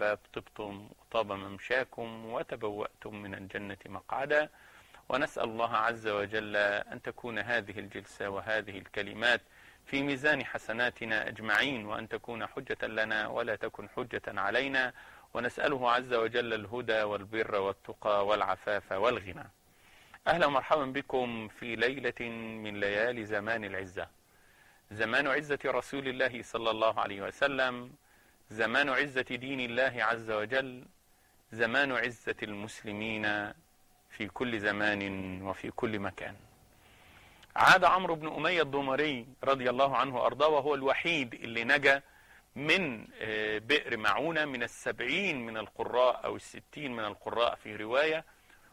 الأحباب طبتم وطاب ممشاكم وتبوأتم من الجنة مقعدا ونسأل الله عز وجل أن تكون هذه الجلسة وهذه الكلمات في ميزان حسناتنا أجمعين وأن تكون حجة لنا ولا تكن حجة علينا ونسأله عز وجل الهدى والبر والتقى والعفاف والغنى أهلا ومرحبا بكم في ليلة من ليالي زمان العزة زمان عزة رسول الله صلى الله عليه وسلم زمان عزة دين الله عز وجل زمان عزة المسلمين في كل زمان وفي كل مكان عاد عمرو بن أمية الضمري رضي الله عنه وأرضاه وهو الوحيد اللي نجا من بئر معونة من السبعين من القراء أو الستين من القراء في رواية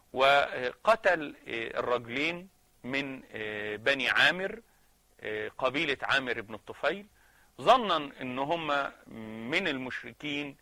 وقتل الرجلين من بني عامر قبيلة عامر بن الطفيل ظنا ان هم من المشركين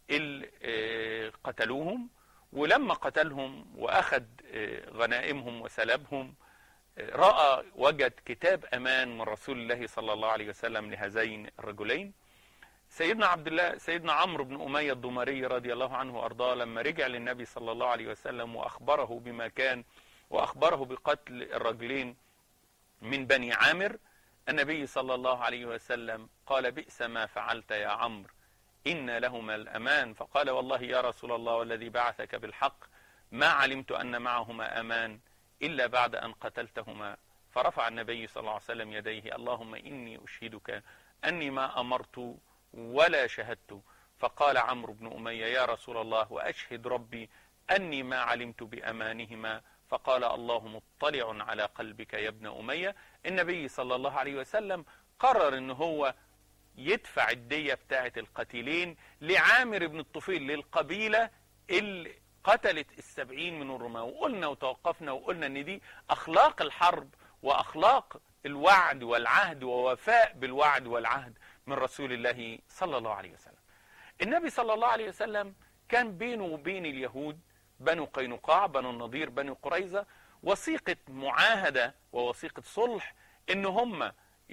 اللي قتلوهم ولما قتلهم واخذ غنائمهم وسلبهم رأى وجد كتاب امان من رسول الله صلى الله عليه وسلم لهذين الرجلين سيدنا عبد الله سيدنا عمرو بن أمية الضمري رضي الله عنه وأرضاه لما رجع للنبي صلى الله عليه وسلم وأخبره بما كان وأخبره بقتل الرجلين من بني عامر النبي صلى الله عليه وسلم قال بئس ما فعلت يا عمرو إن لهما الأمان فقال والله يا رسول الله والذي بعثك بالحق ما علمت أن معهما أمان إلا بعد أن قتلتهما فرفع النبي صلى الله عليه وسلم يديه اللهم إني أشهدك أني ما أمرت ولا شهدت فقال عمرو بن أمية يا رسول الله وأشهد ربي أني ما علمت بأمانهما فقال الله مطلع على قلبك يا ابن أمية النبي صلى الله عليه وسلم قرر ان هو يدفع الدية بتاعة القتيلين لعامر بن الطفيل للقبيلة اللي قتلت السبعين من الرماة وقلنا وتوقفنا وقلنا ان دي اخلاق الحرب واخلاق الوعد والعهد ووفاء بالوعد والعهد من رسول الله صلى الله عليه وسلم النبي صلى الله عليه وسلم كان بينه وبين اليهود بنو قينقاع بنو النضير بنو قريظة وثيقة معاهدة ووثيقة صلح ان هم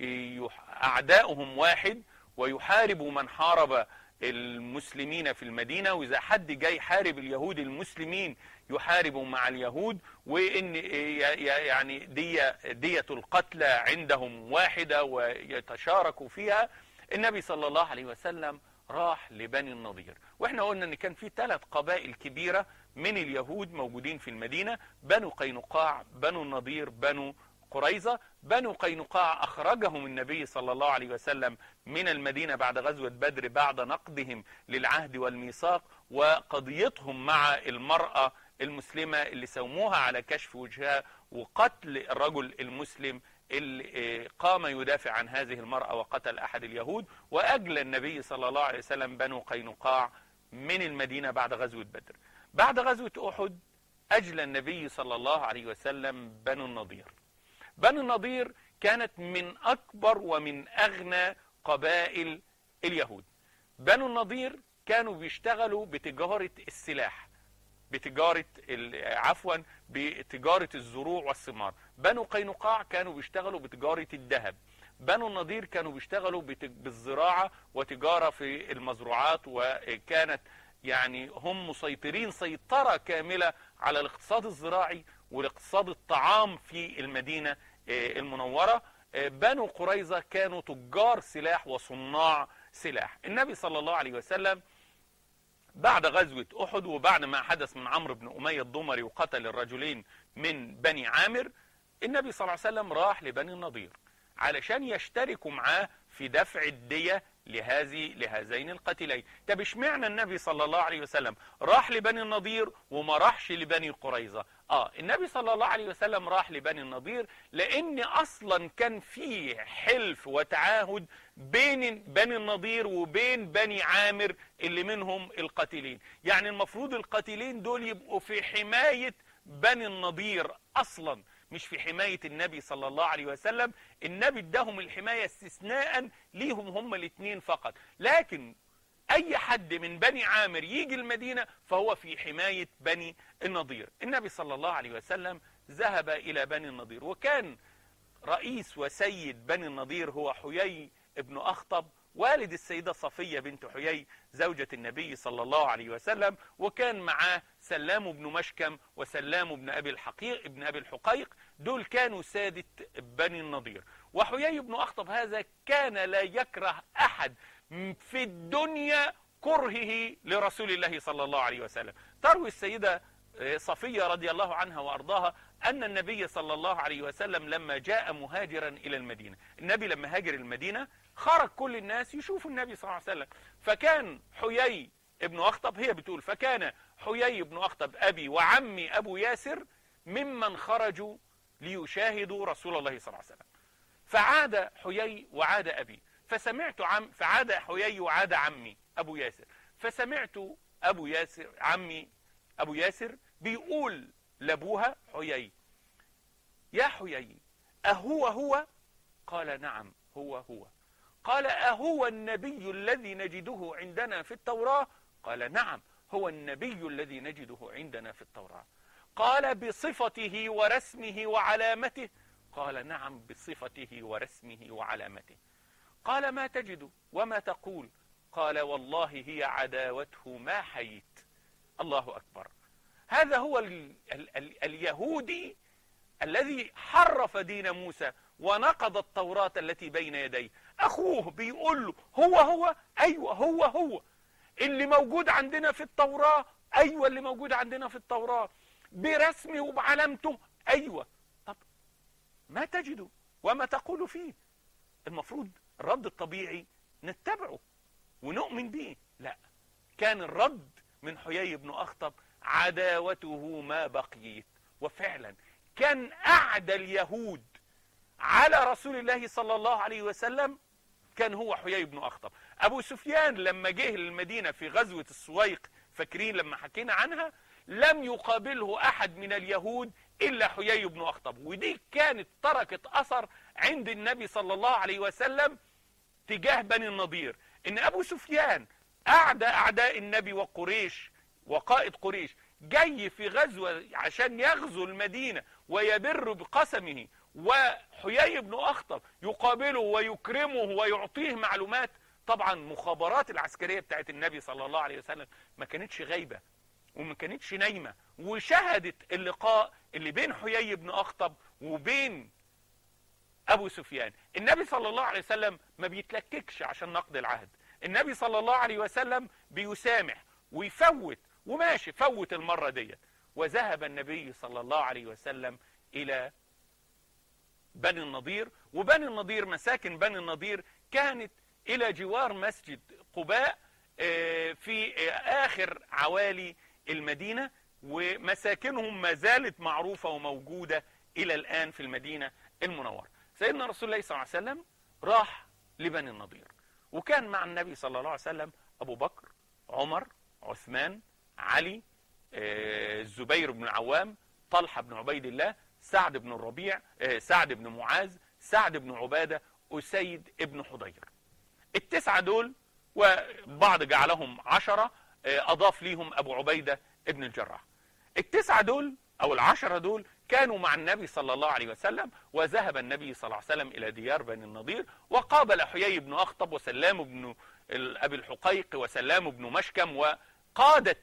اعداؤهم واحد ويحاربوا من حارب المسلمين في المدينة واذا حد جاي يحارب اليهود المسلمين يحاربوا مع اليهود وان يعني دية, دية القتلى عندهم واحدة ويتشاركوا فيها النبي صلى الله عليه وسلم راح لبني النضير واحنا قلنا ان كان في ثلاث قبائل كبيرة من اليهود موجودين في المدينة بنو قينقاع بنو النضير بنو قريظة بنو قينقاع أخرجهم النبي صلى الله عليه وسلم من المدينة بعد غزوة بدر بعد نقضهم للعهد والميثاق وقضيتهم مع المرأة المسلمة اللي سوموها على كشف وجهها وقتل الرجل المسلم اللي قام يدافع عن هذه المرأة وقتل أحد اليهود وأجلى النبي صلى الله عليه وسلم بنو قينقاع من المدينة بعد غزوة بدر بعد غزوة أحد أجلى النبي صلى الله عليه وسلم بنو النضير بنو النضير كانت من أكبر ومن أغنى قبائل اليهود بنو النضير كانوا بيشتغلوا بتجارة السلاح بتجارة عفوا بتجارة الزروع والثمار بنو قينقاع كانوا بيشتغلوا بتجارة الذهب بنو النضير كانوا بيشتغلوا بالزراعة وتجارة في المزروعات وكانت يعني هم مسيطرين سيطرة كاملة على الاقتصاد الزراعي والاقتصاد الطعام في المدينة المنورة بنو قريظة كانوا تجار سلاح وصناع سلاح النبي صلى الله عليه وسلم بعد غزوة أحد وبعد ما حدث من عمرو بن أمية الضمري وقتل الرجلين من بني عامر النبي صلى الله عليه وسلم راح لبني النضير علشان يشتركوا معاه في دفع الدية لهذه لهذين القتلين طب اشمعنى النبي صلى الله عليه وسلم راح لبني النضير وما راحش لبني قريظة اه النبي صلى الله عليه وسلم راح لبني النضير لان اصلا كان في حلف وتعاهد بين بني النضير وبين بني عامر اللي منهم القتيلين يعني المفروض القتيلين دول يبقوا في حماية بني النضير اصلا مش في حماية النبي صلى الله عليه وسلم النبي اداهم الحماية استثناء ليهم هم الاثنين فقط لكن اي حد من بني عامر يجي المدينة فهو في حماية بني النضير النبي صلى الله عليه وسلم ذهب الى بني النضير وكان رئيس وسيد بني النضير هو حيي ابن اخطب والد السيدة صفية بنت حيي زوجة النبي صلى الله عليه وسلم وكان معاه سلام بن مشكم وسلام بن أبي الحقيق ابن أبي الحقيق دول كانوا سادة بني النضير وحيي بن أخطب هذا كان لا يكره أحد في الدنيا كرهه لرسول الله صلى الله عليه وسلم تروي السيدة صفية رضي الله عنها وأرضاها أن النبي صلى الله عليه وسلم لما جاء مهاجرا إلى المدينة النبي لما هاجر المدينة خرج كل الناس يشوفوا النبي صلى الله عليه وسلم فكان حيي ابن أخطب هي بتقول فكان حيي ابن أخطب أبي وعمي أبو ياسر ممن خرجوا ليشاهدوا رسول الله صلى الله عليه وسلم فعاد حيي وعاد أبي فسمعت عم فعاد حيي وعاد عمي أبو ياسر فسمعت أبو ياسر عمي أبو ياسر بيقول لابوها حيي يا حيي أهو هو قال نعم هو هو قال أهو النبي الذي نجده عندنا في التوراة قال نعم هو النبي الذي نجده عندنا في التوراة قال بصفته ورسمه وعلامته قال نعم بصفته ورسمه وعلامته قال ما تجد وما تقول قال والله هي عداوته ما حييت الله أكبر هذا هو ال ال ال اليهودي الذي حرف دين موسى ونقض التوراة التي بين يديه أخوه بيقول له هو هو أيوة هو هو اللي موجود عندنا في التوراة أيوة اللي موجود عندنا في التوراة برسمه وبعلامته أيوة طب ما تجده وما تقول فيه المفروض الرد الطبيعي نتبعه ونؤمن به لا كان الرد من حيي بن أخطب عداوته ما بقيت وفعلا كان أعدى اليهود على رسول الله صلى الله عليه وسلم كان هو حيي بن أخطب أبو سفيان لما جه للمدينة في غزوة السويق فاكرين لما حكينا عنها لم يقابله أحد من اليهود إلا حيي بن أخطب ودي كانت تركت أثر عند النبي صلى الله عليه وسلم تجاه بني النضير إن أبو سفيان أعدى أعداء النبي وقريش وقائد قريش جاي في غزوة عشان يغزو المدينة ويبر بقسمه وحيي بن أخطب يقابله ويكرمه ويعطيه معلومات طبعا مخابرات العسكرية بتاعت النبي صلى الله عليه وسلم ما كانتش غايبة وما كانتش نايمة وشهدت اللقاء اللي بين حيي بن أخطب وبين أبو سفيان النبي صلى الله عليه وسلم ما بيتلككش عشان نقضي العهد النبي صلى الله عليه وسلم بيسامح ويفوت وماشي فوت المرة ديت وذهب النبي صلى الله عليه وسلم إلى بني النضير وبني النضير مساكن بني النضير كانت إلى جوار مسجد قباء في آخر عوالي المدينة ومساكنهم ما زالت معروفة وموجودة إلى الآن في المدينة المنورة سيدنا رسول الله صلى الله عليه وسلم راح لبني النضير وكان مع النبي صلى الله عليه وسلم أبو بكر عمر عثمان علي الزبير بن العوام طلحة بن عبيد الله سعد بن الربيع سعد بن معاذ سعد بن عبادة أسيد بن حضير التسعة دول وبعض جعلهم عشرة أضاف ليهم أبو عبيدة ابن الجراح التسعة دول أو العشرة دول كانوا مع النبي صلى الله عليه وسلم وذهب النبي صلى الله عليه وسلم إلى ديار بني النضير وقابل حيي بن أخطب وسلام بن أبي الحقيق وسلام بن مشكم وقادة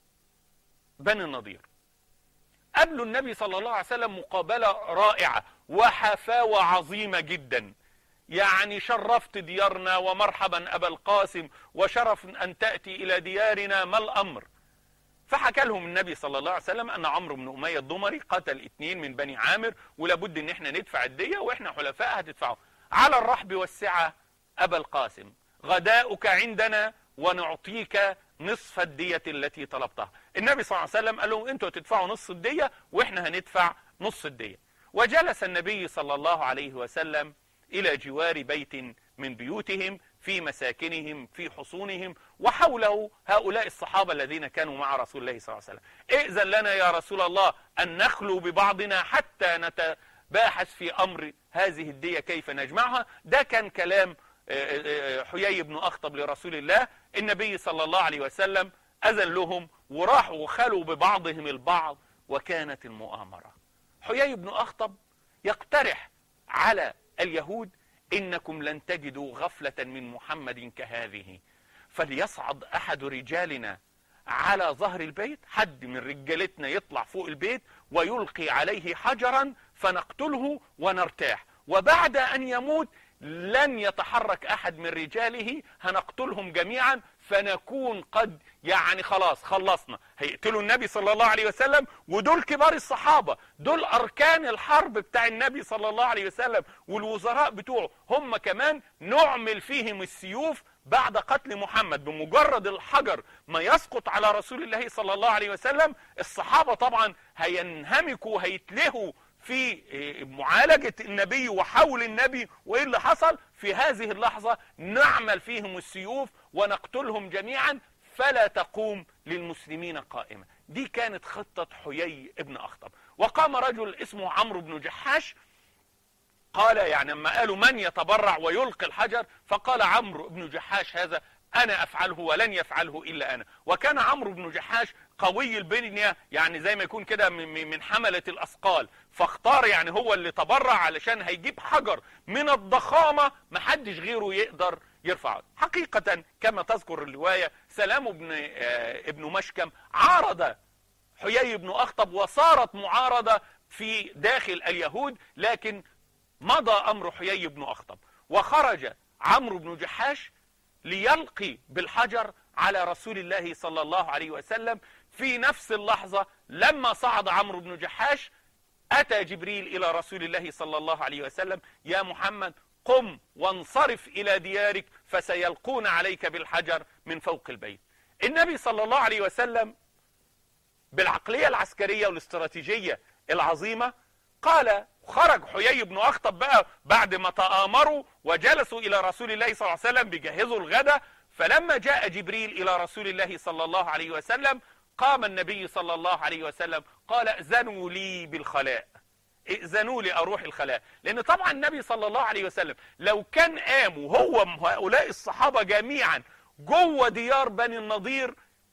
بني النضير قابلوا النبي صلى الله عليه وسلم مقابلة رائعة وحفاوة عظيمة جدا يعني شرفت ديارنا ومرحبا أبا القاسم وشرف أن تأتي إلى ديارنا ما الأمر فحكى لهم النبي صلى الله عليه وسلم أن عمرو بن أمية الضمري قتل اثنين من بني عامر ولابد أن احنا ندفع الدية وإحنا حلفاء هتدفعوا على الرحب والسعة أبا القاسم غداؤك عندنا ونعطيك نصف الدية التي طلبتها النبي صلى الله عليه وسلم قال لهم انتوا هتدفعوا نص الدية واحنا هندفع نص الدية وجلس النبي صلى الله عليه وسلم الى جوار بيت من بيوتهم في مساكنهم في حصونهم وحوله هؤلاء الصحابة الذين كانوا مع رسول الله صلى الله عليه وسلم ائذن لنا يا رسول الله أن نخلو ببعضنا حتى نتباحث في أمر هذه الدية كيف نجمعها ده كان كلام حيي بن أخطب لرسول الله النبي صلى الله عليه وسلم أذن لهم وراحوا خلوا ببعضهم البعض وكانت المؤامرة حيي بن أخطب يقترح على اليهود إنكم لن تجدوا غفلة من محمد كهذه فليصعد أحد رجالنا على ظهر البيت حد من رجالتنا يطلع فوق البيت ويلقي عليه حجرا فنقتله ونرتاح وبعد أن يموت لن يتحرك أحد من رجاله هنقتلهم جميعا فنكون قد يعني خلاص خلصنا هيقتلوا النبي صلى الله عليه وسلم ودول كبار الصحابة دول أركان الحرب بتاع النبي صلى الله عليه وسلم والوزراء بتوعه هم كمان نعمل فيهم السيوف بعد قتل محمد بمجرد الحجر ما يسقط على رسول الله صلى الله عليه وسلم الصحابة طبعا هينهمكوا هيتلهوا في معالجة النبي وحول النبي وإيه اللي حصل في هذه اللحظة نعمل فيهم السيوف ونقتلهم جميعا فلا تقوم للمسلمين قائمة دي كانت خطة حيي ابن أخطب وقام رجل اسمه عمرو بن جحاش قال يعني لما قالوا من يتبرع ويلقي الحجر فقال عمرو بن جحاش هذا أنا أفعله ولن يفعله إلا أنا وكان عمرو بن جحاش قوي البنية يعني زي ما يكون كده من حملة الأثقال فاختار يعني هو اللي تبرع علشان هيجيب حجر من الضخامة محدش غيره يقدر يرفعه حقيقة كما تذكر الرواية سلام بن ابن مشكم عارض حيي بن أخطب وصارت معارضة في داخل اليهود لكن مضى أمر حيي بن أخطب وخرج عمرو بن جحاش ليلقي بالحجر على رسول الله صلى الله عليه وسلم في نفس اللحظة لما صعد عمرو بن جحاش أتى جبريل إلى رسول الله صلى الله عليه وسلم يا محمد قم وانصرف إلى ديارك فسيلقون عليك بالحجر من فوق البيت النبي صلى الله عليه وسلم بالعقلية العسكرية والاستراتيجية العظيمة قال خرج حيي بن أخطب بقى بعد ما تآمروا وجلسوا إلى رسول الله صلى الله عليه وسلم بيجهزوا الغداء فلما جاء جبريل إلى رسول الله صلى الله عليه وسلم قام النبي صلى الله عليه وسلم قال ائذنوا لي بالخلاء ائذنوا لي اروح الخلاء لان طبعا النبي صلى الله عليه وسلم لو كان قام وهو هؤلاء الصحابة جميعا جوه ديار بني النضير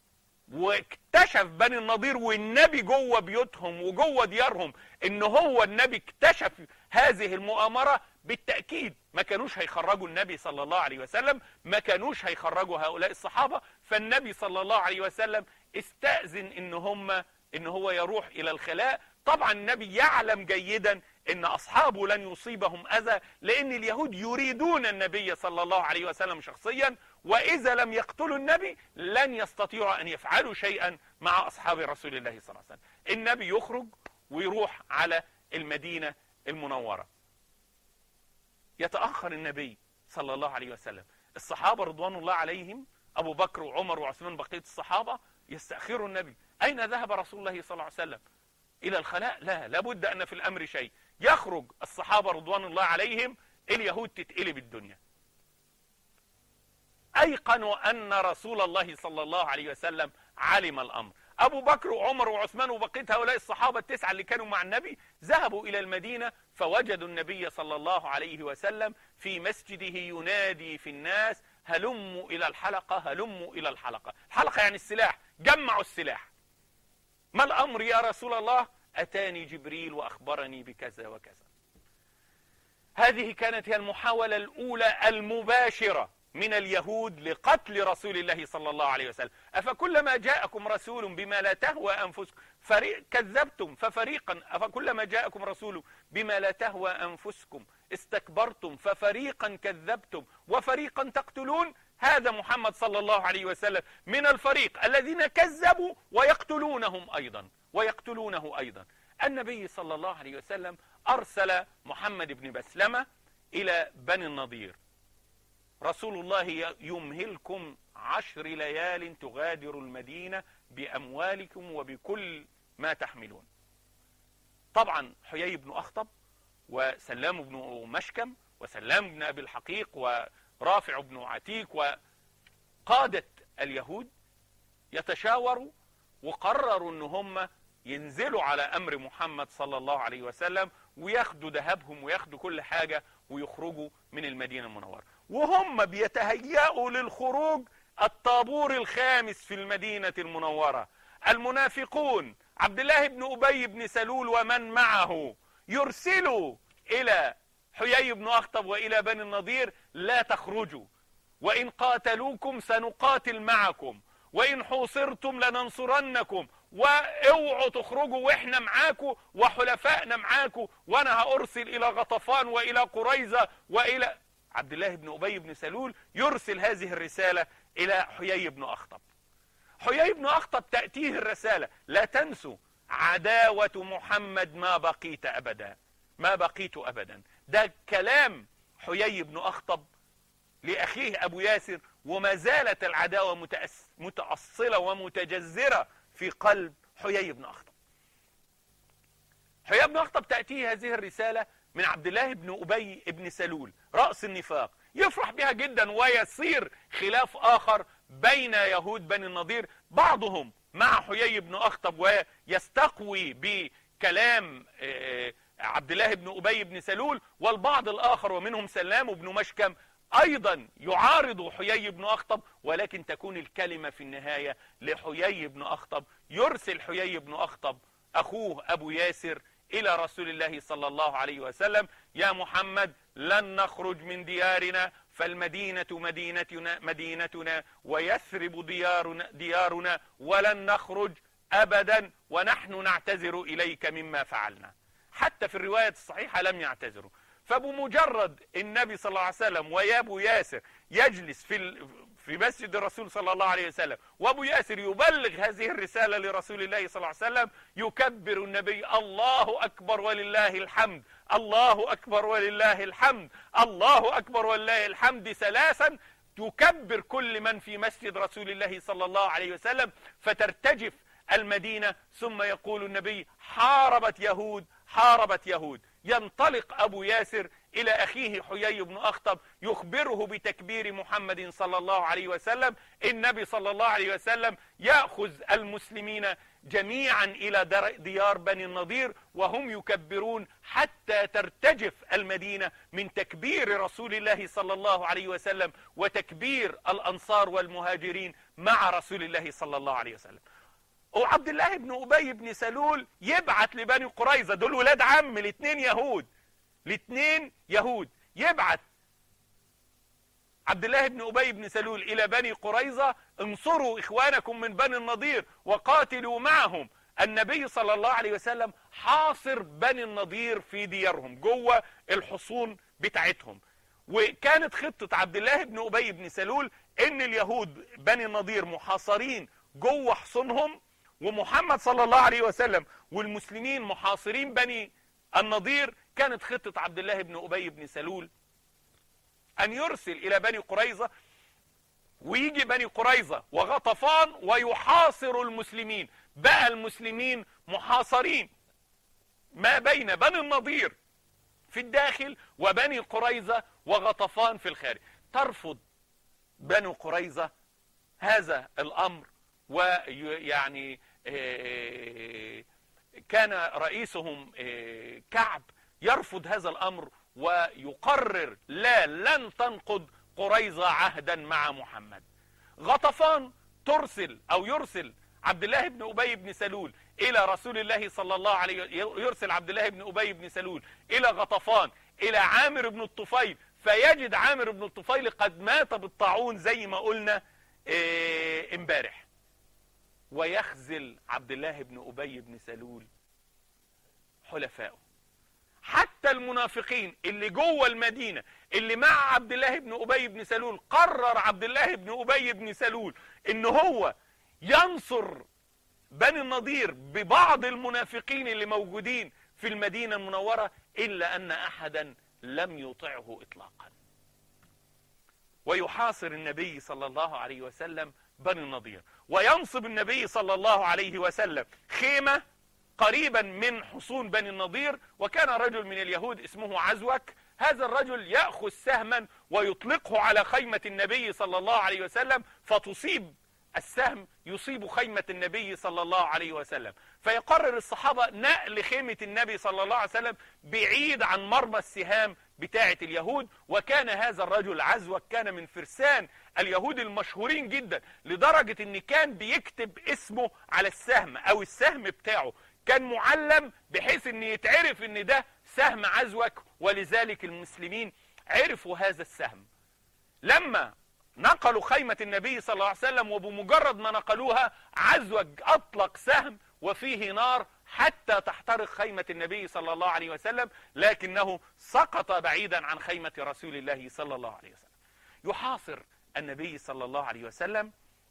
واكتشف بني النضير والنبي جوه بيوتهم وجوه ديارهم ان هو النبي اكتشف هذه المؤامرة بالتأكيد ما كانوش هيخرجوا النبي صلى الله عليه وسلم ما كانوش هيخرجوا هؤلاء الصحابة فالنبي صلى الله عليه وسلم استأذن ان هم ان هو يروح الى الخلاء طبعا النبي يعلم جيدا ان اصحابه لن يصيبهم اذى لان اليهود يريدون النبي صلى الله عليه وسلم شخصيا واذا لم يقتلوا النبي لن يستطيعوا ان يفعلوا شيئا مع اصحاب رسول الله صلى الله عليه وسلم النبي يخرج ويروح على المدينة المنورة يتأخر النبي صلى الله عليه وسلم الصحابة رضوان الله عليهم أبو بكر وعمر وعثمان بقية الصحابة يستأخروا النبي أين ذهب رسول الله صلى الله عليه وسلم إلى الخلاء لا لابد أن في الأمر شيء يخرج الصحابة رضوان الله عليهم اليهود تتقلب الدنيا أيقنوا أن رسول الله صلى الله عليه وسلم علم الأمر أبو بكر وعمر وعثمان وبقية هؤلاء الصحابة التسعة اللي كانوا مع النبي ذهبوا إلى المدينة فوجدوا النبي صلى الله عليه وسلم في مسجده ينادي في الناس هلموا إلى الحلقة هلموا إلى الحلقة الحلقة يعني السلاح جمعوا السلاح ما الأمر يا رسول الله أتاني جبريل وأخبرني بكذا وكذا هذه كانت هي المحاولة الأولى المباشرة من اليهود لقتل رسول الله صلى الله عليه وسلم أفكلما جاءكم رسول بما لا تهوى أنفسكم فريق كذبتم ففريقا أفكلما جاءكم رسول بما لا تهوى أنفسكم استكبرتم ففريقا كذبتم وفريقا تقتلون هذا محمد صلى الله عليه وسلم من الفريق الذين كذبوا ويقتلونهم أيضا ويقتلونه أيضا النبي صلى الله عليه وسلم أرسل محمد بن بسلمة إلى بني النضير رسول الله يمهلكم عشر ليال تغادر المدينة بأموالكم وبكل ما تحملون طبعا حيي بن أخطب وسلام بن مشكم وسلام بن أبي الحقيق ورافع بن عتيك وقادة اليهود يتشاوروا وقرروا ان هم ينزلوا على امر محمد صلى الله عليه وسلم وياخدوا ذهبهم وياخدوا كل حاجة ويخرجوا من المدينة المنورة وهم بيتهيأوا للخروج الطابور الخامس في المدينة المنورة المنافقون عبد الله بن أبي بن سلول ومن معه يرسلوا إلى حيي بن أخطب وإلى بني النضير لا تخرجوا وإن قاتلوكم سنقاتل معكم وإن حوصرتم لننصرنكم واوعوا تخرجوا واحنا معاكم وحلفائنا معاكم وانا هارسل الى غطفان والى قريظة والى عبد الله بن ابي بن سلول يرسل هذه الرسالة الى حيي بن اخطب حيي بن اخطب تأتيه الرسالة لا تنسوا عداوة محمد ما بقيت ابدا ما بقيت ابدا ده كلام حيي بن اخطب لاخيه ابو ياسر وما زالت العداوة متأصلة ومتجذرة في قلب حيي بن أخطب حيي بن أخطب تأتيه هذه الرسالة من عبد الله بن أبي بن سلول رأس النفاق يفرح بها جدا ويصير خلاف آخر بين يهود بني النضير بعضهم مع حيي بن أخطب ويستقوي بكلام آه، عبد الله بن أبي بن سلول والبعض الآخر ومنهم سلام بن مشكم ايضا يعارض حيي بن اخطب ولكن تكون الكلمة في النهاية لحيي بن اخطب يرسل حيي بن اخطب اخوه ابو ياسر الى رسول الله صلى الله عليه وسلم يا محمد لن نخرج من ديارنا فالمدينة مدينتنا, مدينتنا ويثرب ديارنا, ديارنا ولن نخرج ابدا ونحن نعتذر اليك مما فعلنا حتى في الرواية الصحيحة لم يعتذروا فبمجرد النبي صلى الله عليه وسلم ويا ابو ياسر يجلس في في مسجد الرسول صلى الله عليه وسلم وابو ياسر يبلغ هذه الرسالة لرسول الله صلى الله عليه وسلم يكبر النبي الله أكبر ولله الحمد الله أكبر ولله الحمد الله أكبر ولله الحمد ثلاثا تكبر كل من في مسجد رسول الله صلى الله عليه وسلم فترتجف المدينة ثم يقول النبي حاربت يهود حاربت يهود ينطلق أبو ياسر إلى أخيه حيي بن أخطب يخبره بتكبير محمد صلى الله عليه وسلم النبي صلى الله عليه وسلم يأخذ المسلمين جميعا إلى ديار بني النضير وهم يكبرون حتى ترتجف المدينة من تكبير رسول الله صلى الله عليه وسلم وتكبير الأنصار والمهاجرين مع رسول الله صلى الله عليه وسلم وعبد الله بن أبي بن سلول يبعت لبني قريظة دول ولاد عم الاثنين يهود الاثنين يهود يبعت عبد الله بن أبي بن سلول إلى بني قريظة انصروا إخوانكم من بني النضير وقاتلوا معهم النبي صلى الله عليه وسلم حاصر بني النضير في ديارهم جوه الحصون بتاعتهم وكانت خطة عبد الله بن أبي بن سلول ان اليهود بني النضير محاصرين جوه حصونهم ومحمد صلى الله عليه وسلم والمسلمين محاصرين بني النضير كانت خطة عبد الله بن أبي بن سلول أن يرسل إلى بني قريظة ويجي بني قريظة وغطفان ويحاصر المسلمين بقى المسلمين محاصرين ما بين بني النضير في الداخل وبني قريظة وغطفان في الخارج ترفض بني قريظة هذا الأمر ويعني آه، كان رئيسهم آه، كعب يرفض هذا الأمر ويقرر لا لن تنقض قريظة عهدا مع محمد غطفان ترسل أو يرسل عبد الله بن أبي بن سلول إلى رسول الله صلى الله عليه يرسل عبد الله بن أبي بن سلول إلى غطفان إلى عامر بن الطفيل فيجد عامر بن الطفيل قد مات بالطاعون زي ما قلنا آه، امبارح ويخزل عبد الله بن أبي بن سلول حلفائه حتى المنافقين اللي جوه المدينة اللي مع عبد الله بن أبي بن سلول قرر عبد الله بن أبي بن سلول ان هو ينصر بني النضير ببعض المنافقين اللي موجودين في المدينة المنورة إلا أن أحدا لم يطعه إطلاقا ويحاصر النبي صلى الله عليه وسلم بني النضير وينصب النبي صلى الله عليه وسلم خيمة قريبا من حصون بني النضير وكان رجل من اليهود اسمه عزوك هذا الرجل يأخذ سهما ويطلقه على خيمة النبي صلى الله عليه وسلم فتصيب السهم يصيب خيمة النبي صلى الله عليه وسلم فيقرر الصحابة نقل خيمة النبي صلى الله عليه وسلم بعيد عن مرمى السهام بتاعة اليهود وكان هذا الرجل عزوك كان من فرسان اليهود المشهورين جدا لدرجة ان كان بيكتب اسمه على السهم او السهم بتاعه كان معلم بحيث ان يتعرف ان ده سهم عزوك ولذلك المسلمين عرفوا هذا السهم لما نقلوا خيمة النبي صلى الله عليه وسلم وبمجرد ما نقلوها عزوج أطلق سهم وفيه نار حتى تحترق خيمة النبي صلى الله عليه وسلم لكنه سقط بعيدا عن خيمة رسول الله صلى الله عليه وسلم يحاصر النبي صلى الله عليه وسلم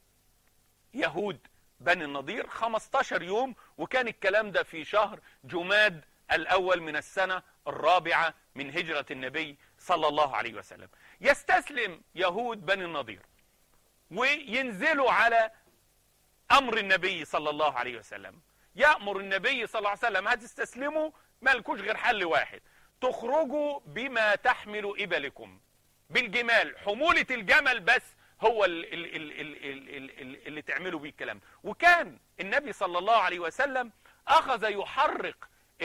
يهود بني النضير 15 يوم وكان الكلام ده في شهر جماد الأول من السنة الرابعة من هجرة النبي صلى الله عليه وسلم يستسلم يهود بني النضير وينزلوا على أمر النبي صلى الله عليه وسلم يأمر النبي صلى الله عليه وسلم هتستسلموا ما لكوش غير حل واحد تخرجوا بما تحمل إبلكم بالجمال حمولة الجمل بس هو اللي, اللي, اللي, اللي تعملوا بيه الكلام وكان النبي صلى الله عليه وسلم أخذ يحرق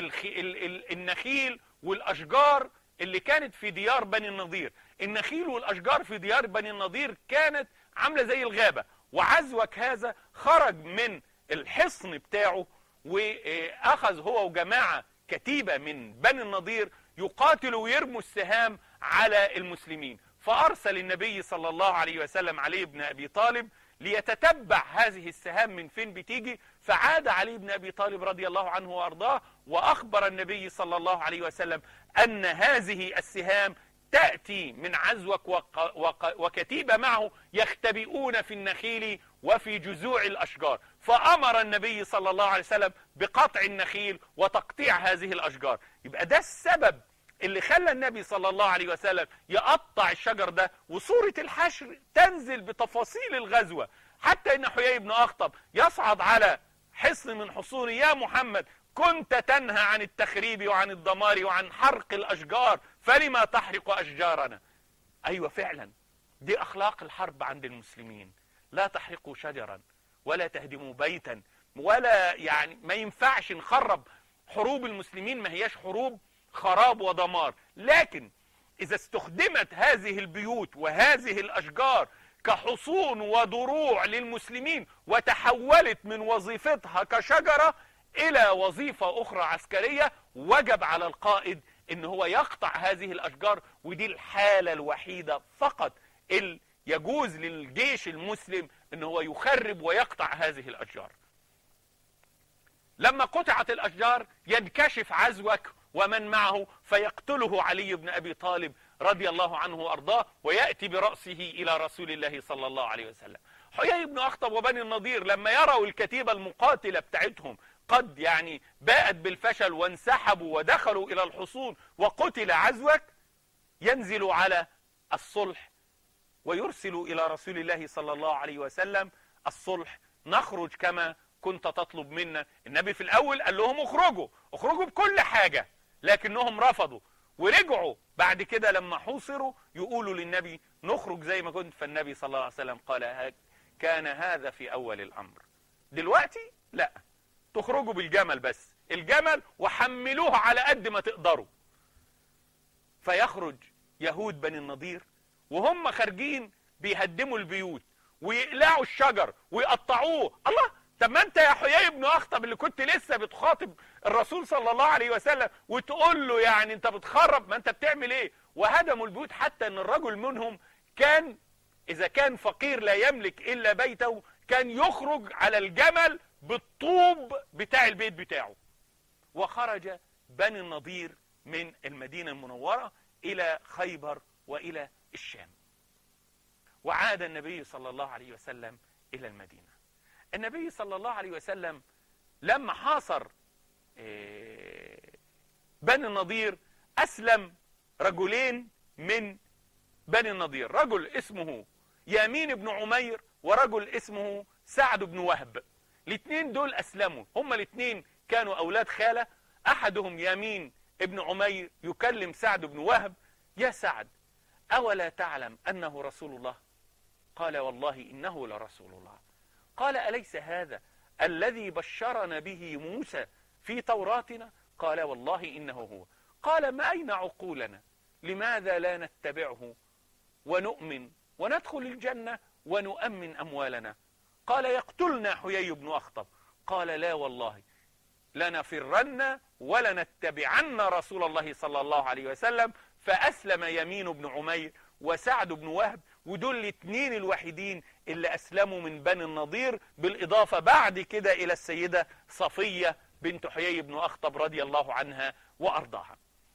النخيل والأشجار اللي كانت في ديار بني النضير النخيل والأشجار في ديار بني النضير كانت عاملة زي الغابة وعزوك هذا خرج من الحصن بتاعه واخذ هو وجماعة كتيبة من بني النضير يقاتلوا ويرموا السهام على المسلمين فارسل النبي صلى الله عليه وسلم علي بن ابي طالب ليتتبع هذه السهام من فين بتيجي فعاد علي بن ابي طالب رضي الله عنه وارضاه واخبر النبي صلى الله عليه وسلم ان هذه السهام تأتي من عزوك وكتيبة معه يختبئون في النخيل وفي جذوع الأشجار فأمر النبي صلى الله عليه وسلم بقطع النخيل وتقطيع هذه الأشجار يبقى ده السبب اللي خلى النبي صلى الله عليه وسلم يقطع الشجر ده وصورة الحشر تنزل بتفاصيل الغزوة حتى ان حيي بن أخطب يصعد على حصن من حصون يا محمد كنت تنهى عن التخريب وعن الدمار وعن حرق الأشجار فلما تحرق أشجارنا أيوة فعلا دي أخلاق الحرب عند المسلمين لا تحرقوا شجرا ولا تهدموا بيتا ولا يعني ما ينفعش نخرب حروب المسلمين ما هياش حروب خراب ودمار لكن إذا استخدمت هذه البيوت وهذه الأشجار كحصون ودروع للمسلمين وتحولت من وظيفتها كشجرة إلى وظيفة أخرى عسكرية وجب على القائد ان هو يقطع هذه الاشجار ودي الحالة الوحيدة فقط اللي يجوز للجيش المسلم ان هو يخرب ويقطع هذه الاشجار لما قطعت الاشجار ينكشف عزوك ومن معه فيقتله علي بن ابي طالب رضي الله عنه وارضاه ويأتي برأسه الى رسول الله صلى الله عليه وسلم حيي بن اخطب وبني النضير لما يروا الكتيبة المقاتلة بتاعتهم قد يعني باءت بالفشل وانسحبوا ودخلوا إلى الحصون وقتل عزوك ينزل على الصلح ويرسل إلى رسول الله صلى الله عليه وسلم الصلح نخرج كما كنت تطلب منا النبي في الأول قال لهم اخرجوا اخرجوا بكل حاجة لكنهم رفضوا ورجعوا بعد كده لما حوصروا يقولوا للنبي نخرج زي ما كنت فالنبي صلى الله عليه وسلم قال كان هذا في أول الأمر دلوقتي لا تخرجوا بالجمل بس الجمل وحملوه على قد ما تقدروا فيخرج يهود بني النضير وهم خارجين بيهدموا البيوت ويقلعوا الشجر ويقطعوه الله طب ما انت يا حيي بن اخطب اللي كنت لسه بتخاطب الرسول صلى الله عليه وسلم وتقول له يعني انت بتخرب ما انت بتعمل ايه وهدموا البيوت حتى ان الرجل منهم كان اذا كان فقير لا يملك الا بيته كان يخرج على الجمل بالطوب بتاع البيت بتاعه وخرج بني النضير من المدينة المنورة إلى خيبر وإلى الشام وعاد النبي صلى الله عليه وسلم إلى المدينة النبي صلى الله عليه وسلم لما حاصر آه، بني النضير أسلم رجلين من بني النضير رجل اسمه يامين بن عمير ورجل اسمه سعد بن وهب الاثنين دول أسلموا هما الاثنين كانوا أولاد خالة أحدهم يمين ابن عمير يكلم سعد بن وهب يا سعد أولا تعلم أنه رسول الله قال والله إنه لرسول الله قال أليس هذا الذي بشرنا به موسى في توراتنا قال والله إنه هو قال ما أين عقولنا لماذا لا نتبعه ونؤمن وندخل الجنة ونؤمن أموالنا قال يقتلنا حيي بن أخطب قال لا والله لنفرن ولنتبعن رسول الله صلى الله عليه وسلم فأسلم يمين بن عمير وسعد بن وهب ودول الاثنين الوحيدين اللي أسلموا من بني النضير بالإضافة بعد كده إلى السيدة صفية بنت حيي بن أخطب رضي الله عنها وأرضاها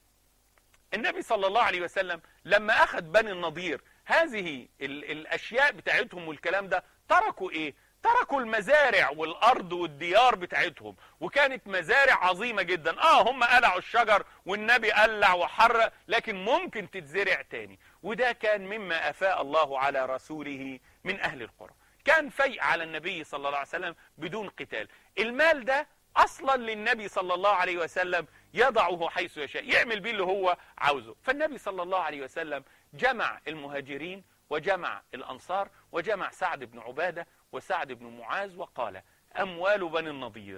النبي صلى الله عليه وسلم لما أخذ بني النضير هذه الأشياء بتاعتهم والكلام ده تركوا إيه تركوا المزارع والأرض والديار بتاعتهم وكانت مزارع عظيمة جدا آه هم قلعوا الشجر والنبي قلع وحرق لكن ممكن تتزرع تاني وده كان مما أفاء الله على رسوله من أهل القرى كان فيء على النبي صلى الله عليه وسلم بدون قتال المال ده أصلا للنبي صلى الله عليه وسلم يضعه حيث يشاء يعمل به اللي هو عاوزه فالنبي صلى الله عليه وسلم جمع المهاجرين وجمع الأنصار وجمع سعد بن عبادة وسعد بن معاذ وقال أموال بني النضير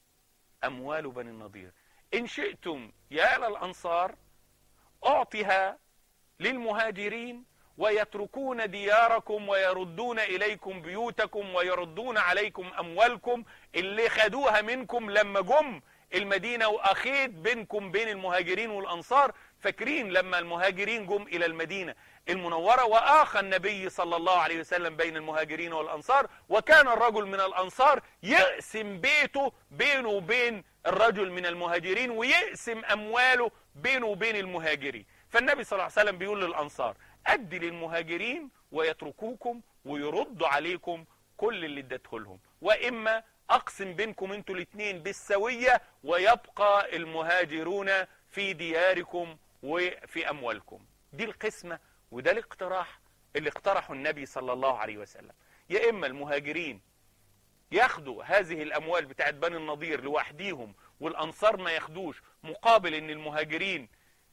أموال بني النضير إن شئتم يا الأنصار أعطها للمهاجرين ويتركون دياركم ويردون إليكم بيوتكم ويردون عليكم أموالكم اللي خدوها منكم لما جم المدينة وأخيت بينكم بين المهاجرين والأنصار فاكرين لما المهاجرين جم إلى المدينة المنورة وآخى النبي صلى الله عليه وسلم بين المهاجرين والأنصار وكان الرجل من الأنصار يقسم بيته بينه وبين الرجل من المهاجرين ويقسم أمواله بينه وبين المهاجرين فالنبي صلى الله عليه وسلم بيقول للأنصار أدي للمهاجرين ويتركوكم ويردوا عليكم كل اللي ادته لهم وإما أقسم بينكم انتوا الاثنين بالسوية ويبقى المهاجرون في دياركم وفي أموالكم دي القسمة وده الاقتراح اللي اقترحه النبي صلى الله عليه وسلم يا إما المهاجرين ياخدوا هذه الأموال بتاعت بني النضير لوحديهم والأنصار ما ياخدوش مقابل ان المهاجرين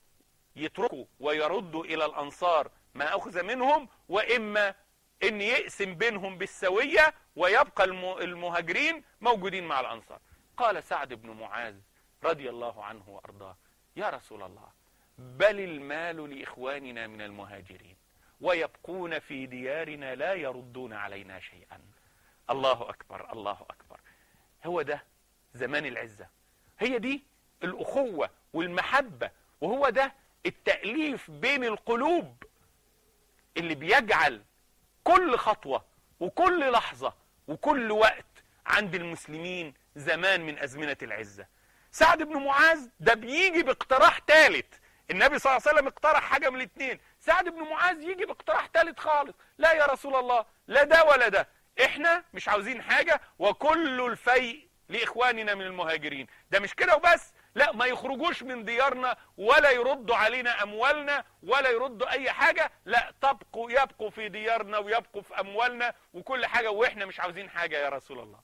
يتركوا ويردوا إلى الأنصار ما أخذ منهم وإما ان يقسم بينهم بالسوية ويبقى المهاجرين موجودين مع الأنصار قال سعد بن معاذ رضي الله عنه وأرضاه يا رسول الله بل المال لإخواننا من المهاجرين ويبقون في ديارنا لا يردون علينا شيئا الله أكبر الله أكبر هو ده زمان العزة هي دي الأخوة والمحبة وهو ده التأليف بين القلوب اللي بيجعل كل خطوة وكل لحظة وكل وقت عند المسلمين زمان من أزمنة العزة سعد بن معاذ ده بيجي باقتراح ثالث النبي صلى الله عليه وسلم اقترح حاجة من الاثنين سعد بن معاذ يجي باقتراح ثالث خالص لا يا رسول الله لا ده ولا ده احنا مش عاوزين حاجة وكل الفيء لإخواننا من المهاجرين ده مش كده وبس لا ما يخرجوش من ديارنا ولا يردوا علينا أموالنا ولا يردوا أي حاجة لا تبقوا يبقوا في ديارنا ويبقوا في أموالنا وكل حاجة وإحنا مش عاوزين حاجة يا رسول الله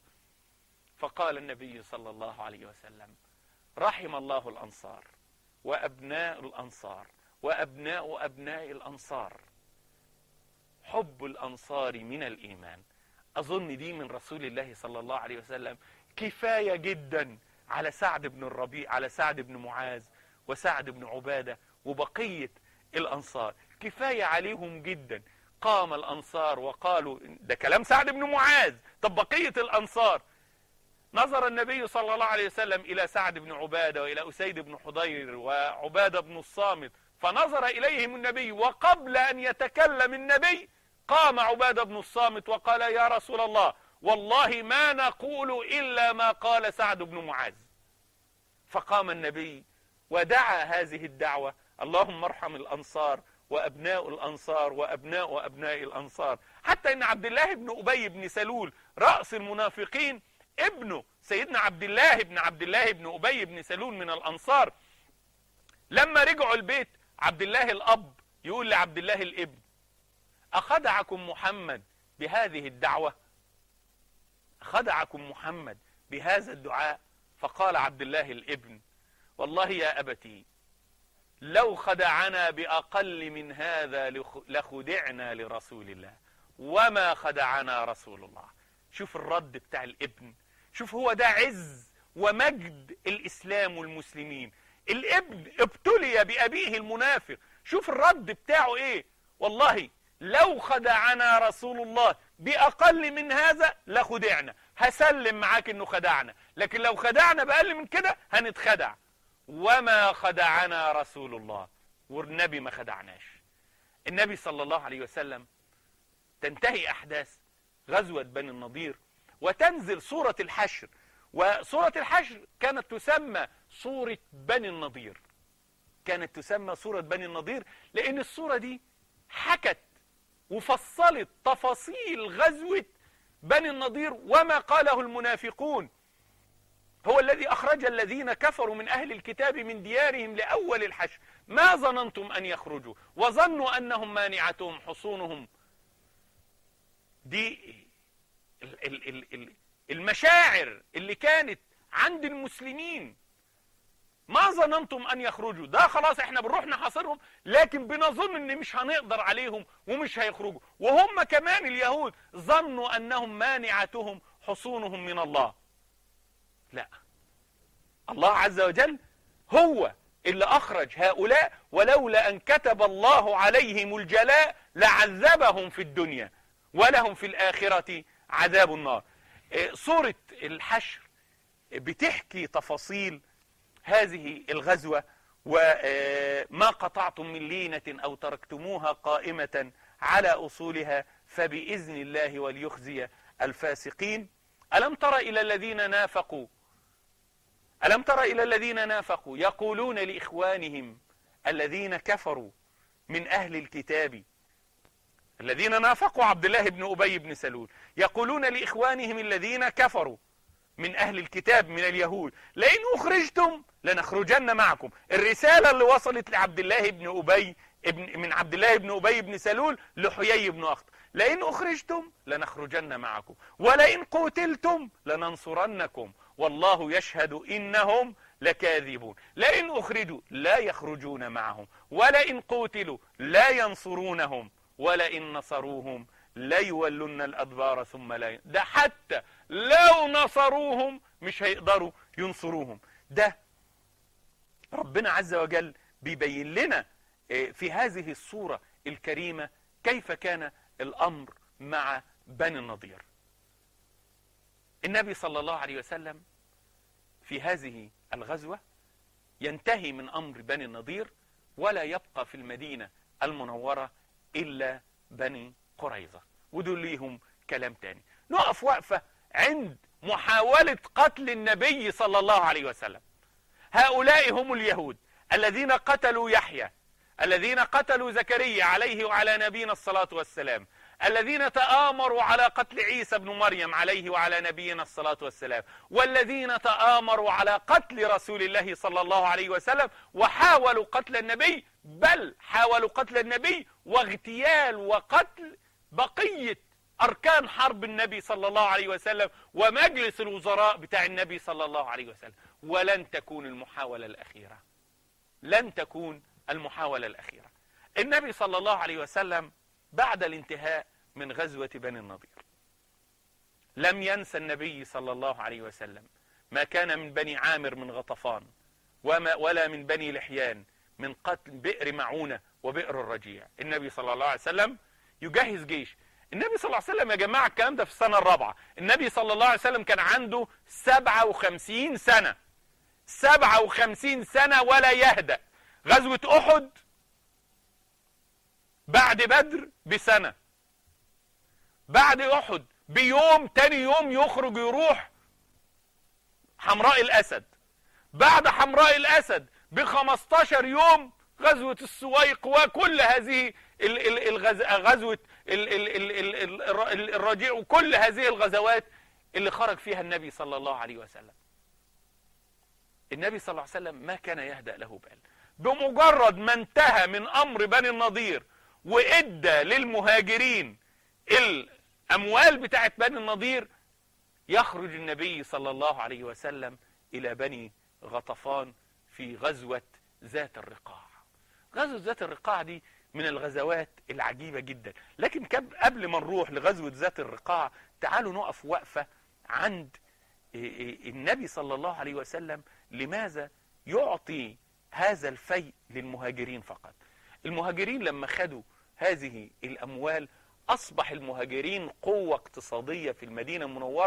فقال النبي صلى الله عليه وسلم رحم الله الأنصار وأبناء الأنصار وأبناء أبناء الأنصار حب الأنصار من الإيمان أظن دي من رسول الله صلى الله عليه وسلم كفاية جدا على سعد بن الربيع على سعد بن معاذ وسعد بن عبادة وبقية الأنصار كفاية عليهم جدا قام الأنصار وقالوا ده كلام سعد بن معاذ طب بقية الأنصار نظر النبي صلى الله عليه وسلم إلى سعد بن عبادة وإلى أسيد بن حضير وعبادة بن الصامت فنظر إليهم النبي وقبل أن يتكلم النبي قام عبادة بن الصامت وقال يا رسول الله والله ما نقول إلا ما قال سعد بن معاذ فقام النبي ودعا هذه الدعوة اللهم ارحم الأنصار وأبناء الأنصار وأبناء أبناء الأنصار حتى إن عبد الله بن أبي بن سلول رأس المنافقين ابنه سيدنا عبد الله بن عبد الله بن أبي بن سلول من الأنصار لما رجعوا البيت عبد الله الأب يقول لعبد الله الابن أخدعكم محمد بهذه الدعوة خدعكم محمد بهذا الدعاء فقال عبد الله الابن والله يا أبتي لو خدعنا بأقل من هذا لخدعنا لرسول الله وما خدعنا رسول الله شوف الرد بتاع الابن شوف هو ده عز ومجد الإسلام والمسلمين الابن ابتلي بأبيه المنافق شوف الرد بتاعه ايه والله لو خدعنا رسول الله بأقل من هذا لخدعنا هسلم معاك انه خدعنا لكن لو خدعنا بأقل من كده هنتخدع وما خدعنا رسول الله والنبي ما خدعناش النبي صلى الله عليه وسلم تنتهي أحداث غزوة بني النضير وتنزل سورة الحشر وسورة الحشر كانت تسمى سورة بني النضير كانت تسمى سورة بني النضير لأن السورة دي حكت وفصلت تفاصيل غزوة بني النضير وما قاله المنافقون هو الذي أخرج الذين كفروا من أهل الكتاب من ديارهم لأول الحشر ما ظننتم أن يخرجوا وظنوا أنهم مانعتهم حصونهم دي المشاعر اللي كانت عند المسلمين ما ظننتم ان يخرجوا ده خلاص احنا بنروح نحاصرهم لكن بنظن ان مش هنقدر عليهم ومش هيخرجوا وهم كمان اليهود ظنوا انهم مانعتهم حصونهم من الله لا الله عز وجل هو اللي اخرج هؤلاء ولولا ان كتب الله عليهم الجلاء لعذبهم في الدنيا ولهم في الاخرة عذاب النار سورة الحشر بتحكي تفاصيل هذه الغزوة وما قطعتم من لينة أو تركتموها قائمة على أصولها فبإذن الله وليخزي الفاسقين ألم تر إلى الذين نافقوا ألم تر إلى الذين نافقوا يقولون لإخوانهم الذين كفروا من أهل الكتاب الذين نافقوا عبد الله بن أبي بن سلول يقولون لإخوانهم الذين كفروا من أهل الكتاب من اليهود لئن أخرجتم لنخرجن معكم الرسالة اللي وصلت لعبد الله بن أبي ابن من عبد الله بن أبي بن سلول لحيي بن أخط لئن أخرجتم لنخرجن معكم ولئن قتلتم لننصرنكم والله يشهد إنهم لكاذبون لئن أخرجوا لا يخرجون معهم ولئن قتلوا لا ينصرونهم ولئن نصروهم ليولن الأدبار ثم لا ده حتى لو نصروهم مش هيقدروا ينصروهم ده ربنا عز وجل بيبين لنا في هذه الصورة الكريمة كيف كان الأمر مع بني النضير النبي صلى الله عليه وسلم في هذه الغزوة ينتهي من أمر بني النضير ولا يبقى في المدينة المنورة إلا بني قريظة ودول ليهم كلام تاني نقف وقفة عند محاولة قتل النبي صلى الله عليه وسلم هؤلاء هم اليهود الذين قتلوا يحيى الذين قتلوا زكريا عليه وعلى نبينا الصلاة والسلام الذين تآمروا على قتل عيسى بن مريم عليه وعلى نبينا الصلاة والسلام والذين تآمروا على قتل رسول الله صلى الله عليه وسلم وحاولوا قتل النبي بل حاولوا قتل النبي واغتيال وقتل بقية أركان حرب النبي صلى الله عليه وسلم ومجلس الوزراء بتاع النبي صلى الله عليه وسلم ولن تكون المحاولة الأخيرة لن تكون المحاولة الأخيرة النبي صلى الله عليه وسلم بعد الانتهاء من غزوة بني النضير لم ينسى النبي صلى الله عليه وسلم ما كان من بني عامر من غطفان وما ولا من بني لحيان من قتل بئر معونة وبئر الرجيع النبي صلى الله عليه وسلم يجهز جيش النبي صلى الله عليه وسلم يا جماعة الكلام ده في السنة الرابعة النبي صلى الله عليه وسلم كان عنده 57 سنة 57 سنة ولا يهدأ غزوة أحد بعد بدر بسنة بعد أحد بيوم تاني يوم يخرج يروح حمراء الأسد بعد حمراء الأسد بخمستاشر يوم غزوة السويق وكل هذه غزوة الرجيع وكل هذه الغزوات اللي خرج فيها النبي صلى الله عليه وسلم النبي صلى الله عليه وسلم ما كان يهدأ له بال بمجرد ما انتهى من أمر بني النضير وادى للمهاجرين الاموال بتاعت بني النضير يخرج النبي صلى الله عليه وسلم الى بني غطفان في غزوة ذات الرقاع غزوة ذات الرقاع دي من الغزوات العجيبة جدا لكن قبل ما نروح لغزوة ذات الرقاع تعالوا نقف وقفة عند النبي صلى الله عليه وسلم لماذا يعطي هذا الفيء للمهاجرين فقط المهاجرين لما خدوا هذه الأموال أصبح المهاجرين قوة اقتصادية في المدينة المنورة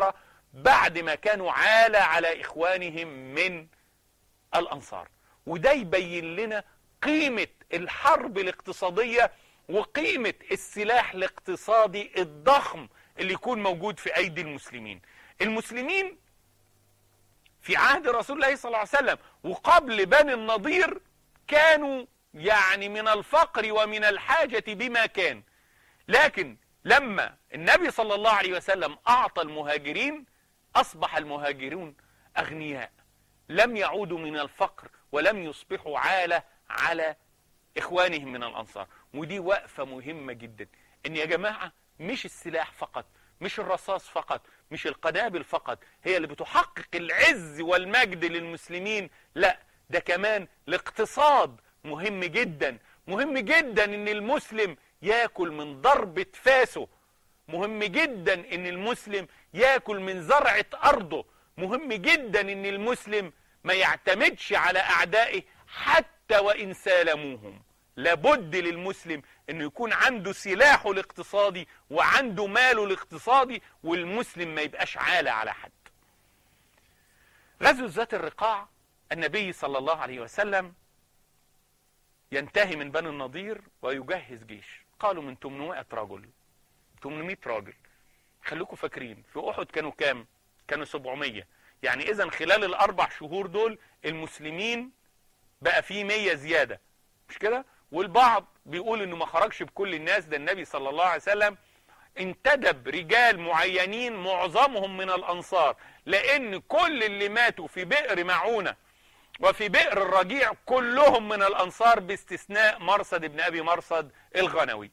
بعد ما كانوا عالة على إخوانهم من الأنصار وده يبين لنا قيمة الحرب الاقتصادية وقيمة السلاح الاقتصادي الضخم اللي يكون موجود في أيدي المسلمين المسلمين في عهد رسول الله صلى الله عليه وسلم وقبل بني النضير كانوا يعني من الفقر ومن الحاجة بما كان لكن لما النبي صلى الله عليه وسلم أعطى المهاجرين أصبح المهاجرون أغنياء لم يعودوا من الفقر ولم يصبحوا عالة على إخوانهم من الأنصار ودي وقفة مهمة جدا إن يا جماعة مش السلاح فقط مش الرصاص فقط مش القنابل فقط هي اللي بتحقق العز والمجد للمسلمين لا ده كمان الاقتصاد مهم جدا مهم جدا ان المسلم ياكل من ضربة فاسه مهم جدا ان المسلم ياكل من زرعة ارضه مهم جدا ان المسلم ما يعتمدش على اعدائه حتى وان سالموهم لابد للمسلم انه يكون عنده سلاحه الاقتصادي وعنده ماله الاقتصادي والمسلم ما يبقاش عالة على حد غزو ذات الرقاع النبي صلى الله عليه وسلم ينتهي من بني النضير ويجهز جيش قالوا من 800 رجل 800 راجل خليكم فاكرين في احد كانوا كام كانوا 700 يعني اذا خلال الاربع شهور دول المسلمين بقى في 100 زياده مش كده والبعض بيقول انه ما خرجش بكل الناس ده النبي صلى الله عليه وسلم انتدب رجال معينين معظمهم من الانصار لان كل اللي ماتوا في بئر معونه وفي بئر الرجيع كلهم من الانصار باستثناء مرصد ابن ابي مرصد الغنوي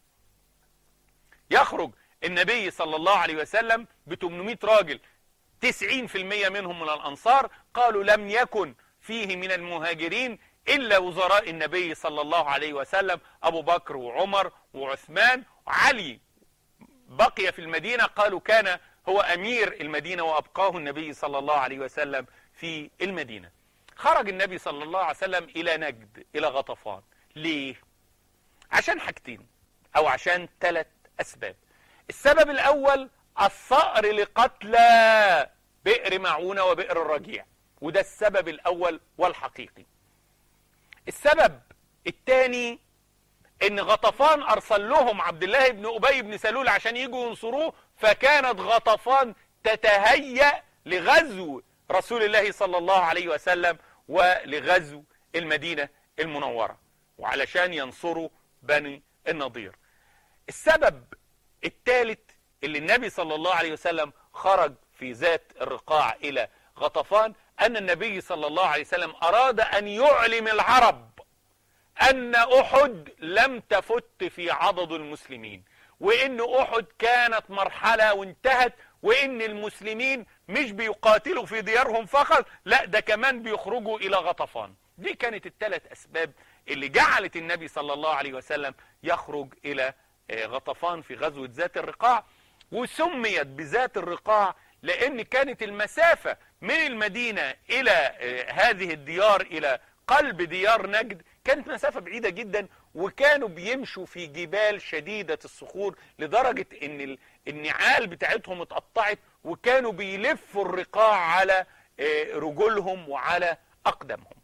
يخرج النبي صلى الله عليه وسلم ب 800 راجل 90% منهم من الانصار قالوا لم يكن فيه من المهاجرين إلا وزراء النبي صلى الله عليه وسلم أبو بكر وعمر وعثمان وعلي بقي في المدينة قالوا كان هو أمير المدينة وأبقاه النبي صلى الله عليه وسلم في المدينة خرج النبي صلى الله عليه وسلم إلى نجد إلى غطفان ليه؟ عشان حاجتين أو عشان ثلاث أسباب السبب الأول الصقر لقتلى بئر معونة وبئر الرجيع وده السبب الأول والحقيقي السبب الثاني ان غطفان ارسل لهم عبد الله بن ابي بن سلول عشان يجوا ينصروه فكانت غطفان تتهيأ لغزو رسول الله صلى الله عليه وسلم ولغزو المدينة المنورة وعلشان ينصروا بني النضير السبب الثالث اللي النبي صلى الله عليه وسلم خرج في ذات الرقاع إلى غطفان أن النبي صلى الله عليه وسلم أراد أن يعلم العرب أن أحد لم تفت في عضد المسلمين وإن أحد كانت مرحلة وانتهت وإن المسلمين مش بيقاتلوا في ديارهم فقط لا ده كمان بيخرجوا إلى غطفان دي كانت الثلاث أسباب اللي جعلت النبي صلى الله عليه وسلم يخرج إلى غطفان في غزوة ذات الرقاع وسميت بذات الرقاع لأن كانت المسافة من المدينة إلى هذه الديار إلى قلب ديار نجد كانت مسافة بعيدة جدا وكانوا بيمشوا في جبال شديدة الصخور لدرجة ان النعال بتاعتهم اتقطعت وكانوا بيلفوا الرقاع على رجلهم وعلى أقدامهم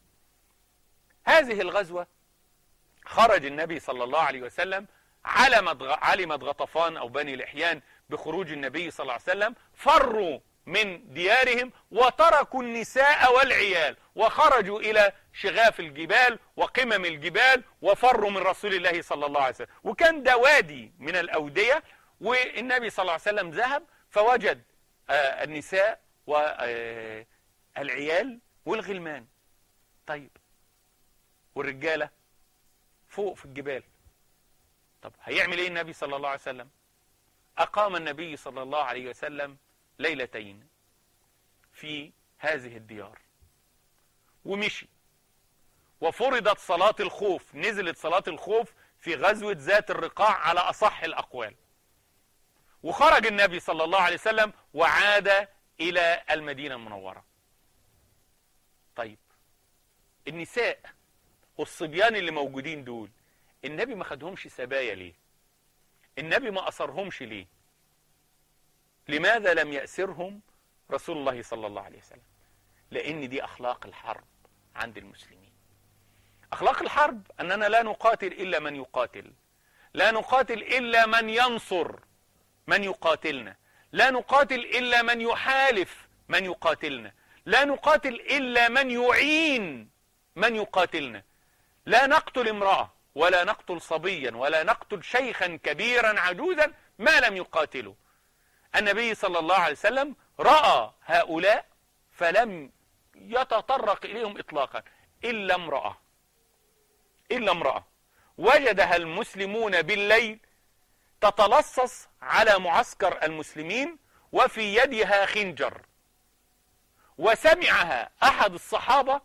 هذه الغزوة خرج النبي صلى الله عليه وسلم علمت علمت غطفان أو بني لحيان بخروج النبي صلى الله عليه وسلم فروا من ديارهم وتركوا النساء والعيال وخرجوا إلى شغاف الجبال وقمم الجبال وفروا من رسول الله صلى الله عليه وسلم وكان ده وادي من الأودية والنبي صلى الله عليه وسلم ذهب فوجد النساء والعيال والغلمان طيب والرجالة فوق في الجبال طب هيعمل ايه النبي صلى الله عليه وسلم أقام النبي صلى الله عليه وسلم ليلتين في هذه الديار ومشي وفرضت صلاة الخوف نزلت صلاة الخوف في غزوة ذات الرقاع على أصح الأقوال وخرج النبي صلى الله عليه وسلم وعاد إلى المدينة المنورة طيب النساء والصبيان اللي موجودين دول النبي ما خدهمش سبايا ليه النبي ما أصرهمش ليه لماذا لم يأسرهم رسول الله صلى الله عليه وسلم لأن دي أخلاق الحرب عند المسلمين أخلاق الحرب أننا لا نقاتل إلا من يقاتل لا نقاتل إلا من ينصر من يقاتلنا لا نقاتل إلا من يحالف من يقاتلنا لا نقاتل إلا من يعين من يقاتلنا لا نقتل امرأة ولا نقتل صبيا ولا نقتل شيخا كبيرا عجوزا ما لم يقاتلوا النبي صلى الله عليه وسلم رأى هؤلاء فلم يتطرق إليهم إطلاقا إلا امرأة إلا امرأة وجدها المسلمون بالليل تتلصص على معسكر المسلمين وفي يدها خنجر وسمعها أحد الصحابة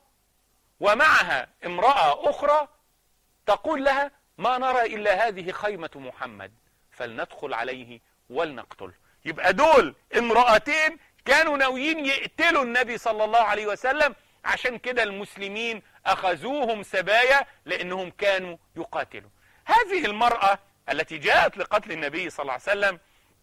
ومعها امرأة أخرى تقول لها ما نرى إلا هذه خيمة محمد فلندخل عليه ولنقتله يبقى دول امرأتين كانوا ناويين يقتلوا النبي صلى الله عليه وسلم عشان كده المسلمين أخذوهم سبايا لأنهم كانوا يقاتلوا هذه المرأة التي جاءت لقتل النبي صلى الله عليه وسلم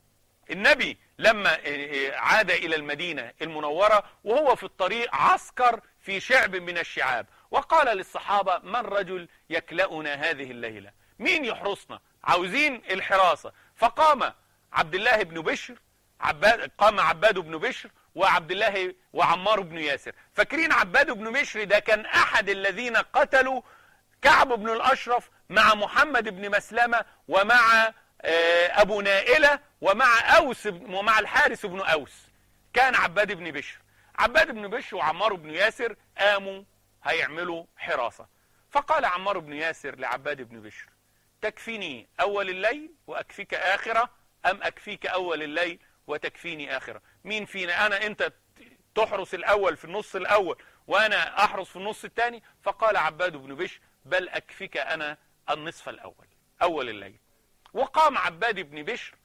النبي لما عاد إلى المدينة المنورة وهو في الطريق عسكر في شعب من الشعاب وقال للصحابة من رجل يكلأنا هذه الليلة مين يحرسنا عاوزين الحراسة فقام عبد الله بن بشر عباد قام عباد بن بشر وعبد الله وعمار بن ياسر فاكرين عباد بن بشر ده كان أحد الذين قتلوا كعب بن الأشرف مع محمد بن مسلمة ومع أبو نائلة ومع أوس ومع الحارس بن أوس كان عباد بن بشر عباد بن بشر وعمار بن ياسر قاموا هيعملوا حراسة فقال عمار بن ياسر لعباد بن بشر تكفيني أول الليل وأكفيك آخرة أم أكفيك أول الليل وتكفيني آخرة مين فينا أنا أنت تحرس الأول في النص الأول وأنا أحرس في النص الثاني فقال عباد بن بشر بل أكفيك أنا النصف الأول أول الليل وقام عباد بن بشر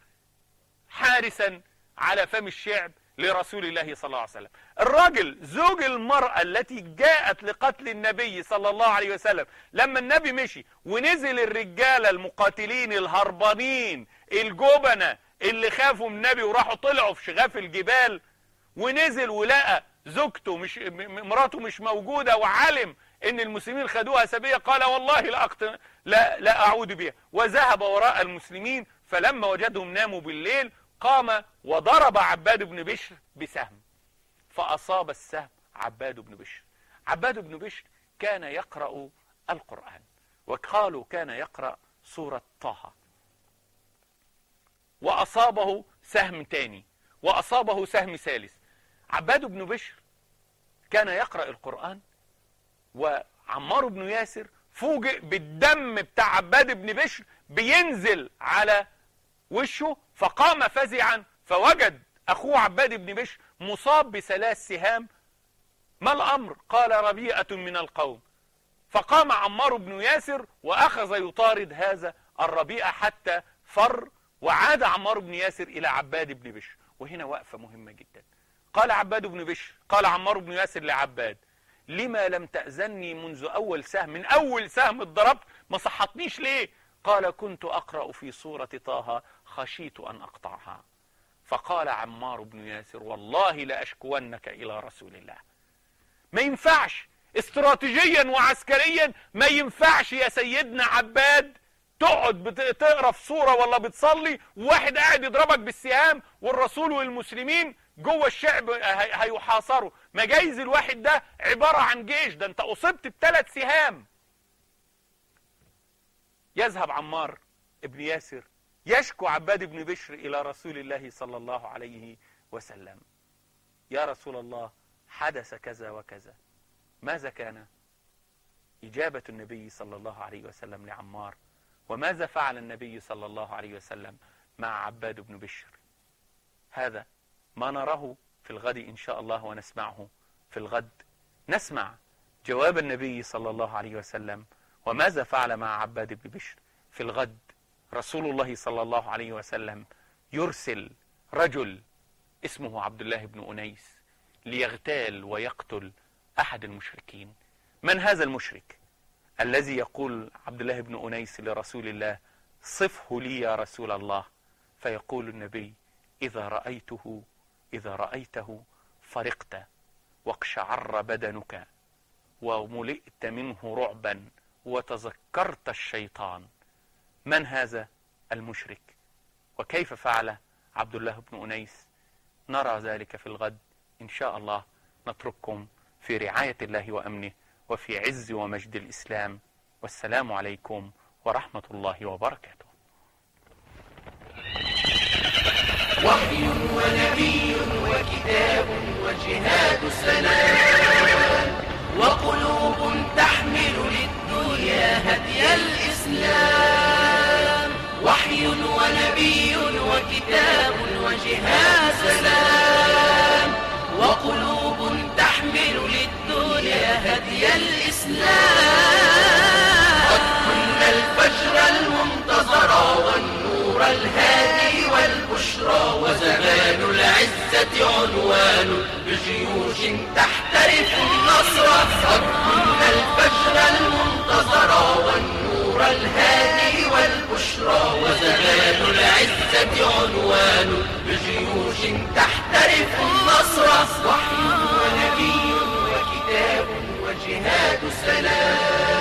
حارسا على فم الشعب لرسول الله صلى الله عليه وسلم الراجل زوج المرأة التي جاءت لقتل النبي صلى الله عليه وسلم لما النبي مشي ونزل الرجالة المقاتلين الهربانين الجبنة اللي خافوا من النبي وراحوا طلعوا في شغاف الجبال ونزل ولقى زوجته مش مراته مش موجودة وعلم ان المسلمين خدوها سبية قال والله لا, أقت... لا, لا اعود بها وذهب وراء المسلمين فلما وجدهم ناموا بالليل قام وضرب عباد بن بشر بسهم فأصاب السهم عباد بن بشر عباد بن بشر كان يقرأ القرآن وقالوا كان يقرأ سورة طه وأصابه سهم تاني وأصابه سهم ثالث عباد بن بشر كان يقرأ القرآن وعمار بن ياسر فوجئ بالدم بتاع عباد بن بشر بينزل على وشه فقام فزعا فوجد أخوه عباد بن بشر مصاب بثلاث سهام ما الأمر قال ربيئة من القوم فقام عمار بن ياسر وأخذ يطارد هذا الربيئة حتى فر وعاد عمار بن ياسر إلى عباد بن بشر وهنا وقفة مهمة جدا قال عباد بن بشر قال عمار بن ياسر لعباد لما لم تأذني منذ أول سهم من أول سهم اتضربت ما صحتنيش ليه قال كنت أقرأ في سورة طه خشيت أن أقطعها فقال عمار بن ياسر والله لأشكونك إلى رسول الله ما ينفعش استراتيجيا وعسكريا ما ينفعش يا سيدنا عباد تقعد تقرا في صوره ولا بتصلي وواحد قاعد يضربك بالسهام والرسول والمسلمين جوه الشعب هيحاصروا ما جايز الواحد ده عباره عن جيش ده انت اصبت بثلاث سهام يذهب عمار ابن ياسر يشكو عباد بن بشر إلى رسول الله صلى الله عليه وسلم يا رسول الله حدث كذا وكذا ماذا كان إجابة النبي صلى الله عليه وسلم لعمار وماذا فعل النبي صلى الله عليه وسلم مع عباد بن بشر هذا ما نراه في الغد إن شاء الله ونسمعه في الغد نسمع جواب النبي صلى الله عليه وسلم وماذا فعل مع عباد بن بشر في الغد رسول الله صلى الله عليه وسلم يرسل رجل اسمه عبد الله بن أنيس ليغتال ويقتل أحد المشركين من هذا المشرك الذي يقول عبد الله بن أنيس لرسول الله صفه لي يا رسول الله فيقول النبي إذا رأيته إذا رأيته فرقت واقشعر بدنك وملئت منه رعبا وتذكرت الشيطان من هذا المشرك وكيف فعل عبد الله بن أنيس نرى ذلك في الغد إن شاء الله نترككم في رعاية الله وأمنه وفي عز ومجد الإسلام والسلام عليكم ورحمة الله وبركاته وحي ونبي وكتاب وجهاد سلام وقلوب تحمل للدنيا هدي الإسلام وحي ونبي وكتاب وجهاد سلام وقلوب تحمل للدنيا هدي الإسلام قد كنا الفجر المنتظر والنور الهادي والبشرى وزمان العزة عنوان بجيوش تحترف النصر قد كنا الفجر المنتظر والنور الهادي والبشرى وزمان العزة عنوان بجيوش تحترف النصر وحي ونبي وكتاب وجهاد سلام